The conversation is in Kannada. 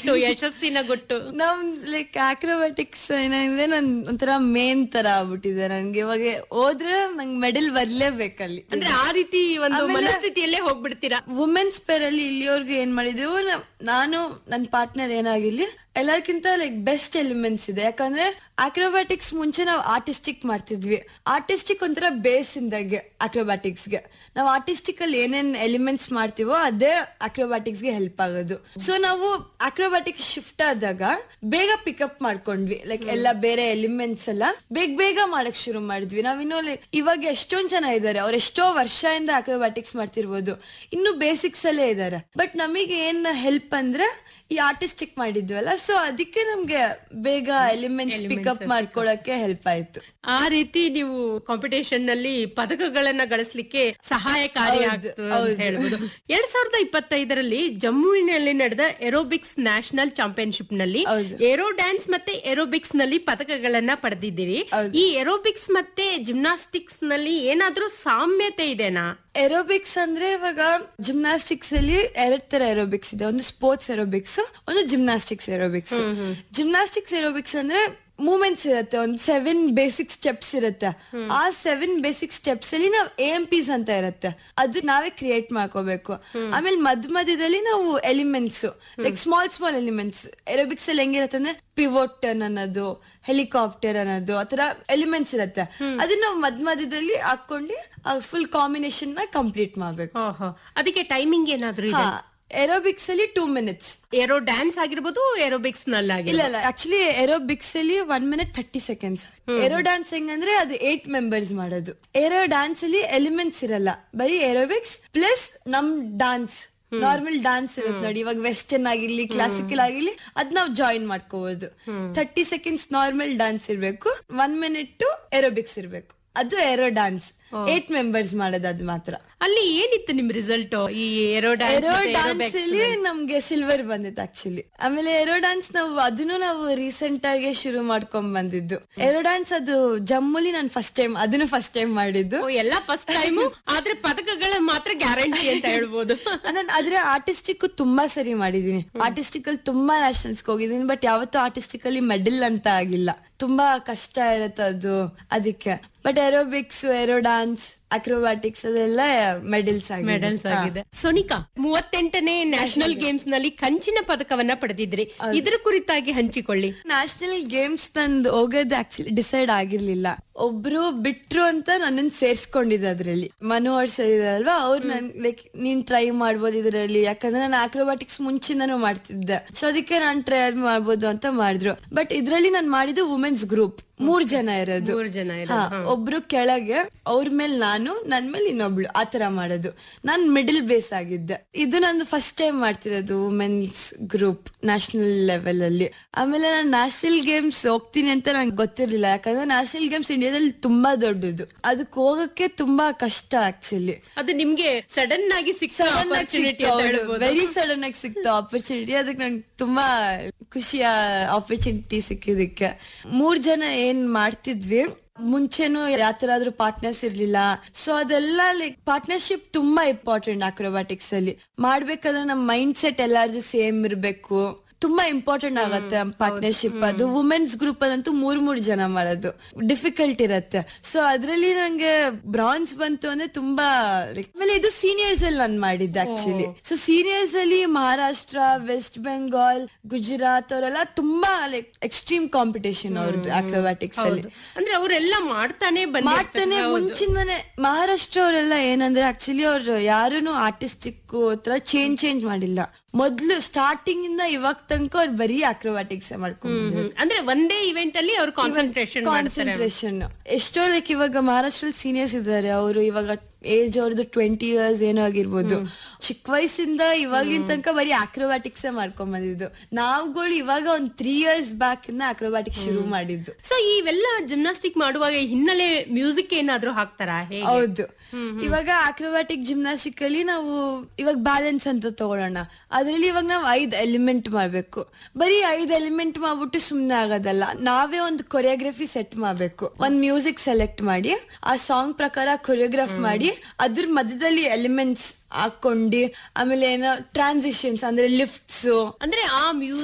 ಗುಟ್ಟು ಯಶಸ್ಸಿನ ಗುಟ್ಟು ನಮ್ ಲೈಕ್ ಆಕ್ರೋಬ್ಯಾಟಿಕ್ಸ್ ಏನಾಗಿದೆ ನನ್ ಒಂಥರ ಮೇನ್ ತರ ಆಗ್ಬಿಟ್ಟಿದೆ ನನ್ಗೆ ಇವಾಗ ಹೋದ್ರೆ ನಂಗೆ ಮೆಡಲ್ ಬರ್ಲೇಬೇಕಲ್ಲಿ ಅಂದ್ರೆ ಆ ರೀತಿ ಒಂದು ಮನಸ್ಥಿತಿಯಲ್ಲೇ ಹೋಗ್ಬಿಡ್ತೀರಾ ವುಮೆನ್ಸ್ ಪೇರ್ ಅಲ್ಲಿ ಇಲ್ಲಿವರೆಗೂ ಏನ್ ಮಾಡಿದೀವಿ ನ- ನಾನು ನನ್ನ ಪಾರ್ಟ್ನರ್ ಏನಾಗಿರ್ಲಿ ಎಲ್ಲರಿಗಿಂತ ಲೈಕ್ ಬೆಸ್ಟ್ ಎಲಿಮೆಂಟ್ಸ್ ಇದೆ ಯಾಕಂದ್ರೆ ಅಕ್ರೋಬ್ಯಾಟಿಕ್ಸ್ ಮುಂಚೆ ನಾವು ಆರ್ಟಿಸ್ಟಿಕ್ ಮಾಡ್ತಿದ್ವಿ ಆರ್ಟಿಸ್ಟಿಕ್ ಒಂಥರ ಬೇಸ್ ಇಂದಾಗೆ acrobatics ಗೆ ನಾವು ಆರ್ಟಿಸ್ಟಿಕ್ ಅಲ್ಲಿ ಏನೇನ್ ಎಲಿಮೆಂಟ್ಸ್ ಮಾಡ್ತೀವೋ ಅದೇ acrobatics ಗೆ ಹೆಲ್ಪ್ ಆಗೋದು ಸೊ ನಾವು ಅಕ್ರೋಬ್ಯಾಟಿಕ್ಸ್ ಶಿಫ್ಟ್ ಆದಾಗ ಬೇಗ ಪಿಕಪ್ ಮಾಡ್ಕೊಂಡ್ವಿ ಲೈಕ್ ಎಲ್ಲ ಬೇರೆ ಎಲಿಮೆಂಟ್ಸ್ ಎಲ್ಲ ಬೇಗ ಬೇಗ ಮಾಡಕ್ ಶುರು ಮಾಡಿದ್ವಿ ನಾವಿನ್ನು ಲೈಕ್ ಇವಾಗ ಎಷ್ಟೊಂದ್ ಜನ ಇದ್ದಾರೆ ಅವ್ರು ಎಷ್ಟೋ ವರ್ಷದಿಂದ ಅಕ್ರೋಬ್ಯಾಟಿಕ್ಸ್ ಮಾಡ್ತಿರ್ಬೋದು ಇನ್ನು ಬೇಸಿಕ್ಸ್ ಅಲ್ಲೇ ಇದ್ದಾರೆ ಬಟ್ ನಮಗೆ ಏನ್ ಹೆಲ್ಪ್ ಅಂದ್ರೆ ಈ ಆರ್ಟಿಸ್ಟಿಕ್ ಮಾಡಿದ್ವಲ್ಲ ಸೊ ಅದಕ್ಕೆ ನಮ್ಗೆ ಬೇಗ ಎಲಿಮೆಂಟ್ಸ್ ಪಿಕಪ್ ಮಾಡ್ಕೊಳಕ್ಕೆ ಹೆಲ್ಪ್ ಆಯ್ತು ಆ ರೀತಿ ನೀವು ಕಾಂಪಿಟೇಷನ್ ನಲ್ಲಿ ಪದಕಗಳನ್ನ ಗಳಿಸ್ಲಿಕ್ಕೆ ಸಹಾಯಕಾರಿ ಆಗ್ತು ಅಂತ ಹೇಳ್ಬೋದು ಎರಡ್ ಸಾವಿರದ ಇಪ್ಪತ್ತೈದರಲ್ಲಿ ಜಮ್ಮುವಿನಲ್ಲಿ ನಡೆದ ಏರೋಬಿಕ್ಸ್ ನ್ಯಾಷನಲ್ ಚಾಂಪಿಯನ್ಶಿಪ್ ನಲ್ಲಿ ಏರೋ ಡ್ಯಾನ್ಸ್ ಮತ್ತೆ ಏರೋಬಿಕ್ಸ್ ನಲ್ಲಿ ಪದಕಗಳನ್ನ ಪಡೆದಿದ್ದೀರಿ ಈ ಏರೋಬಿಕ್ಸ್ ಮತ್ತೆ ಜಿಮ್ನಾಸ್ಟಿಕ್ಸ್ ನಲ್ಲಿ ಏನಾದ್ರೂ ಸಾಮ್ಯತೆ ಇದೆನಾ ಏರೋಬಿಕ್ಸ್ ಅಂದ್ರೆ ಇವಾಗ ಜಿಮ್ನಾಸ್ಟಿಕ್ಸ್ ಅಲ್ಲಿ ಎರಡ್ ತರ ಏರೋಬಿಕ್ಸ್ ಇದೆ ಒಂದು ಸ್ಪೋರ್ಟ್ಸ್ ಏರೋಬಿಕ್ಸ್ ಒಂದು ಜಿಮ್ನಾಸ್ಟಿಕ್ಸ್ ಏರೋಬಿಕ್ಸ್ ಜಿಮ್ನಾಸ್ಟಿಕ್ಸ್ ಏರೋಬಿಕ್ಸ್ ಅಂದ್ರೆ ಮೂಮೆಂಟ್ಸ್ ಇರುತ್ತೆ ಒಂದು ಸೆವೆನ್ ಬೇಸಿಕ್ ಸ್ಟೆಪ್ಸ್ ಇರುತ್ತೆ ಆ ಸೆವೆನ್ ಬೇಸಿಕ್ ಸ್ಟೆಪ್ಸ್ ಅಲ್ಲಿ ನಾವು ಎ ಎಂ ಪಿಸ್ ಅಂತ ಇರುತ್ತೆ ಅದು ನಾವೇ ಕ್ರಿಯೇಟ್ ಮಾಡ್ಕೋಬೇಕು ಆಮೇಲೆ ಮಧ್ಯ ಮಧ್ಯದಲ್ಲಿ ನಾವು elements like small small elements aerobics ಅಲ್ಲಿ ಹೆಂಗಿರುತ್ತೆ ಅಂದ್ರೆ ಪಿವೋಟನ್ ಅನ್ನೋದು ಹೆಲಿಕಾಪ್ಟರ್ ಅನ್ನೋದು ಆತರ ಎಲಿಮೆಂಟ್ಸ್ ಇರುತ್ತೆ ಅದನ್ನ ನಾವು ಮಧ್ಯ ಮಧ್ಯದಲ್ಲಿ ಹಾಕೊಂಡು ಫುಲ್ ಕಾಂಬಿನೇಷನ್ ನ ಕಂಪ್ಲೀಟ್ ಮಾಡ್ಬೇಕು ಓಹೋ ಅದಕ್ಕೆ ಟೈಮಿಂಗ್ ಏನಾದ್ರೂ ಇದೆ ಏರೋಬಿಕ್ಸ್ ಅಲ್ಲಿ ಟೂ ಮಿನಿಟ್ಸ್ ಏರೋ ಡ್ಯಾನ್ಸ್ ಆಗಿರ್ಬೋದು ಏರೋಬಿಕ್ಸ್ ನಲ್ಲಿ ಇಲ್ಲ ಇಲ್ಲ ಆಕ್ಚುಲಿ ಏರೋಬಿಕ್ಸ್ ಅಲ್ಲಿ one minute thirty seconds aero dance ಹೆಂಗಂದ್ರೆ ಅದು ಏಟ್ ಮೆಂಬರ್ಸ್ ಮಾಡೋದು ಏರೋ ಡ್ಯಾನ್ಸ್ ಅಲ್ಲಿ ಎಲಿಮೆಂಟ್ಸ್ ಇರಲ್ಲ ಬರೀ ಏರೋಬಿಕ್ಸ್ ಪ್ಲಸ್ ನಮ್ ಡಾನ್ಸ್ ನಾರ್ಮಲ್ ಡಾನ್ಸ್ ಇರುತ್ತೆ ನೋಡಿ ಇವಾಗ ವೆಸ್ಟರ್ನ್ ಆಗಿರ್ಲಿ ಕ್ಲಾಸಿಕಲ್ ಆಗಿರ್ಲಿ ಅದ್ ನಾವ್ ಜಾಯಿನ್ ಮಾಡ್ಕೋಬಹುದು ಥರ್ಟಿ ಸೆಕೆಂಡ್ಸ್ ನಾರ್ಮಲ್ ಡಾನ್ಸ್ ಇರ್ಬೇಕು ಒನ್ ಮಿನಿಟ್ ಏರೋಬಿಕ್ಸ್ ಇರ್ಬೇಕು ಅದು ಏರೋ ಡಾನ್ಸ್ ಏಟ್ ಮೆಂಬರ್ಸ್ ಮಾಡೋದು ಅದು ಮಾತ್ರ ಅಲ್ಲಿ ಏನಿತ್ತು ನಿಮ್ ರಿಸಲ್ಟ್ ಈ ಏರೋ ಏರೋ ಡ್ಯಾನ್ಸ್ ಡಾನ್ಸ್ ಅಲ್ಲಿ ನಮ್ಗೆ ಸಿಲ್ವರ್ ಬಂದಿತ್ತು ಆಕ್ಚುಲಿ ಆಮೇಲೆ ಏರೋ ಡಾನ್ಸ್ ನಾವು ಅದನ್ನು ನಾವು ರೀಸೆಂಟ್ ಆಗಿ ಶುರು ಮಾಡ್ಕೊಂಡ್ ಬಂದಿದ್ದು ಏರೋ ಡಾನ್ಸ್ ಅದು ಜಮ್ಮುಲಿ ನಾನು ಫಸ್ಟ್ ಟೈಮ್ ಅದನ್ನು ಫಸ್ಟ್ ಟೈಮ್ ಮಾಡಿದ್ದು ಎಲ್ಲ ಫಸ್ಟ್ ಟೈಮು ಆದ್ರೆ ಪದಕಗಳ ಮಾತ್ರ ಗ್ಯಾರಂಟಿ ಅಂತ ಹೇಳ್ಬೋದು ನಾನು ಆದ್ರೆ ಆರ್ಟಿಸ್ಟಿಕ್ ತುಂಬಾ ಸರಿ ಮಾಡಿದೀನಿ ಆರ್ಟಿಸ್ಟಿಕ್ ಅಲ್ಲಿ ತುಂಬಾ ನ್ಯಾಷನಲ್ಸ್ ಹೋಗಿದ್ದೀನಿ ಬಟ್ ಯಾವತ್ತೂ ಆರ್ಟಿಸ್ಟಿಕ್ ಅಲ್ಲಿ ಮೆಡಲ್ ಅಂತ ಆಗಿಲ್ಲ ತುಂಬಾ ಕಷ್ಟ ಇರುತ್ತೆ ಅದು ಅದಕ್ಕೆ but aerobics aero dance acrobatics ಅದೆಲ್ಲ ಮೆಡಲ್ಸ್ ಆಗಿದೆ ಮೆಡಲ್ಸ್ ಆಗಿದೆ ಸೋನಿಕಾ ಮೂವತ್ತೆಂಟನೇ ನ್ಯಾಷನಲ್ ಗೇಮ್ಸ್ ನಲ್ಲಿ ಕಂಚಿನ ಪದಕವನ್ನ ಪಡೆದಿದ್ರಿ ಇದರ ಕುರಿತಾಗಿ ಹಂಚಿಕೊಳ್ಳಿ ನ್ಯಾಷನಲ್ ಗೇಮ್ಸ್ ನಂದು ಹೋಗೋದು ಆಕ್ಚುಲಿ ಡಿಸೈಡ್ ಆಗಿರ್ಲಿಲ್ಲ ಒಬ್ರು ಬಿಟ್ರು ಅಂತ ನನ್ನನ್ ಸೇರ್ಸ್ಕೊಂಡಿದ್ದೆ ಅದ್ರಲ್ಲಿ ಮನೋಹರ್ ಸರ್ ಇದಾರಲ್ವಾ ಅವ್ರು ನನ್ ಲೈಕ್ ನೀನ್ ಟ್ರೈ ಮಾಡ್ಬೋದು ಇದ್ರಲ್ಲಿ ಯಾಕಂದ್ರೆ ನಾನು ಆಕ್ರೋಬ್ಯಾಟಿಕ್ಸ್ ಮುಂಚಿಂದನೂ ಮಾಡ್ತಿದ್ದೆ ಸೊ ಅದಕ್ಕೆ ನಾನ್ ಟ್ರೈ ಮಾಡ್ಬೋದು ಅಂತ ಮಾಡಿದ್ರು ಬಟ್ ಇದ್ರಲ್ಲಿ ನಾನು ಮಾಡಿದ್ದು ವುಮೆನ್ಸ್ ಗ್ರೂಪ್ ಮೂರ್ ಜನ ಇರೋದು ಮೂರ್ ಜನ ಹಾ, ಒಬ್ರು ಕೆಳಗೆ ಅವ್ರ ಮೇಲೆ ನಾನು ನನ್ ಮೇಲೆ ಇನ್ನೊಬ್ಳು ಆತರ ಮಾಡೋದು ನಾನ್ ಮಿಡಲ್ ಬೇಸ್ ಆಗಿದ್ದೆ ಇದು ನಂದು ಫಸ್ಟ್ ಟೈಮ್ ಮಾಡ್ತಿರೋದು ವುಮೆನ್ಸ್ ಗ್ರೂಪ್ ನ್ಯಾಷನಲ್ ಲೆವೆಲ್ ಅಲ್ಲಿ ಆಮೇಲೆ ನಾನು ನ್ಯಾಷನಲ್ ಗೇಮ್ಸ್ ಹೋಗ್ತೀನಿ ಅಂತ ನಂಗೆ ಗೊತ್ತಿರ್ಲಿಲ್ಲ ಯಾಕಂದ್ರೆ ನ್ಯಾಷನಲ್ ಗೇಮ್ಸ್ ಇಂಡಿಯಾದಲ್ಲಿ ತುಂಬಾ ದೊಡ್ಡದು ಅದಕ್ಕೆ ಹೋಗಕ್ಕೆ ತುಂಬಾ ಕಷ್ಟ ಆಕ್ಚುಲಿ ಅದು ನಿಮ್ಗೆ ಸಡನ್ ಆಗಿ ಸಿಕ್ಕ ಆಪರ್ಚುನಿಟಿ ಅಂತ ಹೇಳ್ಬೋದು ವೆರಿ ಸಡನ್ ಆಗಿ ಸಿಕ್ತು ಆಪರ್ಚುನಿಟಿ ಅದಕ್ಕೆ ನಂಗೆ ತುಂಬಾ ಖುಷಿಯ ಆಪರ್ಚುನಿಟಿ ಸಿಕ್ಕಿದಕ್ಕೆ ಮೂರ್ ಜನ ಏನ್ ಮಾಡ್ತಿದ್ವಿ ಮುಂಚೆನೂ ಯಾತರ ಆದ್ರೂ ಪಾರ್ಟ್ನರ್ಸ್ ಇರ್ಲಿಲ್ಲ ಸೊ ಅದೆಲ್ಲ ಲೈಕ್ ಪಾರ್ಟ್ನರ್ಶಿಪ್ ತುಂಬಾ ಇಂಪಾರ್ಟೆಂಟ್ ಅಕ್ರೋಬ್ಯಾಟಿಕ್ಸ್ ಅಲ್ಲಿ ಮಾಡ್ಬೇಕಾದ್ರೆ ನಮ್ ಮೈಂಡ್ ಸೆಟ್ ಎಲ್ಲಾರ್ದು ಸೇಮ್ ಇರ್ಬೇಕು ತುಂಬಾ ಇಂಪಾರ್ಟೆಂಟ್ ಆಗತ್ತೆ ಪಾರ್ಟ್ನರ್ಶಿಪ್ ಅದು ವುಮೆನ್ಸ್ ಗ್ರೂಪ್ ಅಲ್ಲಂತೂ ಮೂರ್ ಮೂರ್ ಜನ ಮಾಡೋದು ಡಿಫಿಕಲ್ಟ್ ಇರತ್ತೆ ಸೊ ಅದ್ರಲ್ಲಿ ನಂಗೆ ಬ್ರಾನ್ಸ್ ಬಂತು ಅಂದ್ರೆ ತುಂಬಾ like- ಆಮೇಲೆ ಇದು ಸೀನಿಯರ್ಸ್ ಅಲ್ಲಿ ನಾನು ಮಾಡಿದ್ದೆ ಆಕ್ಚುಲಿ ಸೊ ಸೀನಿಯರ್ಸ್ ಅಲ್ಲಿ ಮಹಾರಾಷ್ಟ್ರ ವೆಸ್ಟ್ ಬೆಂಗಾಲ್ ಗುಜರಾತ್ ಅವರೆಲ್ಲ ತುಂಬಾ ಲೈಕ್ ಎಕ್ಸ್ಟ್ರೀಮ್ ಕಾಂಪಿಟೇಷನ್ ಅವ್ರದ್ದು ಅಕ್ರೋಬ್ಯಾಟಿಕ್ಸ್ ಅಲ್ಲಿ ಅಂದ್ರೆ ಅವರೆಲ್ಲ ಮಾಡ್ತಾನೆ ಮಾಡ್ತಾನೆ ಮುಂಚಿಂದಾನೆ ಮಹಾರಾಷ್ಟ್ರ ಅವರೆಲ್ಲ ಏನಂದ್ರೆ ಆಕ್ಚುಲಿ ಅವ್ರು ಯಾರೂನು ಆರ್ಟಿಸ್ಟಿಕ್ ತರ ಚೇಂಜ್ ಚೇಂಜ್ ಮಾಡಿಲ್ಲ ಮೊದ್ಲು ಸ್ಟಾರ್ಟಿಂಗ್ ಇಂದ ಇವಾಗ ತನಕ ಅವ್ರು ಬರೀ ಅಕ್ರೋಬ್ಯಾಟಿಕ್ಸ್ ಮಾಡ್ಕೊಂಡು ಅಂದ್ರೆ ಒಂದೇ ಇವೆಂಟ್ ಅಲ್ಲಿ ಅವ್ರು ಕಾನ್ಸಂಟ್ರೇಷನ್ ಕಾನ್ಸಂಟ್ರೇಷನ್ ಎಷ್ಟೋ ಲೈಕ್ ಇವಾಗ ಮಹಾರಾಷ್ಟ್ರ ಸೀನಿಯರ್ಸ್ ಇದ್ದಾರೆ ಅವರು ಇವಾಗ ಏಜ್ ಅವ್ರದ್ದು ಟ್ವೆಂಟಿ ಇಯರ್ಸ್ ಏನೋ ಆಗಿರ್ಬೋದು ಚಿಕ್ಕ ವಯಸ್ಸಿಂದ ಇವಾಗಿನ ತನಕ ಬರೀ ಅಕ್ರೋಬ್ಯಾಟಿಕ್ಸ್ ಮಾಡ್ಕೊಂಡ್ ಬಂದಿದ್ದು ನಾವುಗಳು ಇವಾಗ ಒಂದ್ ತ್ರೀ ಇಯರ್ಸ್ ಬ್ಯಾಕ್ ಇಂದ ಅಕ್ರೋಬ್ಯಾಟಿಕ್ಸ್ ಶುರು ಮಾಡಿದ್ದು ಸೊ ಇವೆಲ್ಲ ಜಿಮ್ನಾಸ್ಟಿಕ್ ಮಾಡುವಾಗ ಹಿನ್ನೆಲೆ ಮ್ಯೂಸಿಕ್ ಏನಾದ್ರೂ ಹಾಕ್ತಾರಾ ಹೇಗೆ ಹೌದು ಇವಾಗ ಅಕ್ರೋಬ್ಯಾಟಿಕ್ ಜಿಮ್ನಾಸ್ಟಿಕ್ ಅಲ್ಲಿ ನಾವು ಇವಾಗ ಬ್ಯಾಲೆನ್ಸ್ ಅಂತ ತಗೊಳ್ಳೋಣ ಅದ್ರಲ್ಲಿ ಇವಾಗ ನಾವು ಐದ್ ಎಲಿಮೆಂಟ್ ಮಾಡ್ಬೇಕು ಬರೀ ಐದ್ ಎಲಿಮೆಂಟ್ ಮಾಡ್ಬಿಟ್ಟು ಸುಮ್ನೆ ಆಗೋದಲ್ಲ ನಾವೇ ಒಂದು ಕೊರಿಯೋಗ್ರಫಿ ಸೆಟ್ ಮಾಡ್ಬೇಕು ಒಂದ್ ಮ್ಯೂಸಿಕ್ ಸೆಲೆಕ್ಟ್ ಮಾಡಿ ಆ ಸಾಂಗ್ ಪ್ರಕಾರ ಕೊರಿಯೋಗ್ರಾಫ್ ಮಾಡಿ ಅದ್ರ ಮಧ್ಯದಲ್ಲಿ ಎಲಿಮೆಂಟ್ಸ್ ಹಾಕೊಂಡು ಆಮೇಲೆ ಏನೋ ಟ್ರಾನ್ಸಿಷನ್ಸ್ ಅಂದ್ರೆ ಲಿಫ್ಟ್ಸ್ ಅಂದ್ರೆ ಆ ಮ್ಯೂಸಿಕ್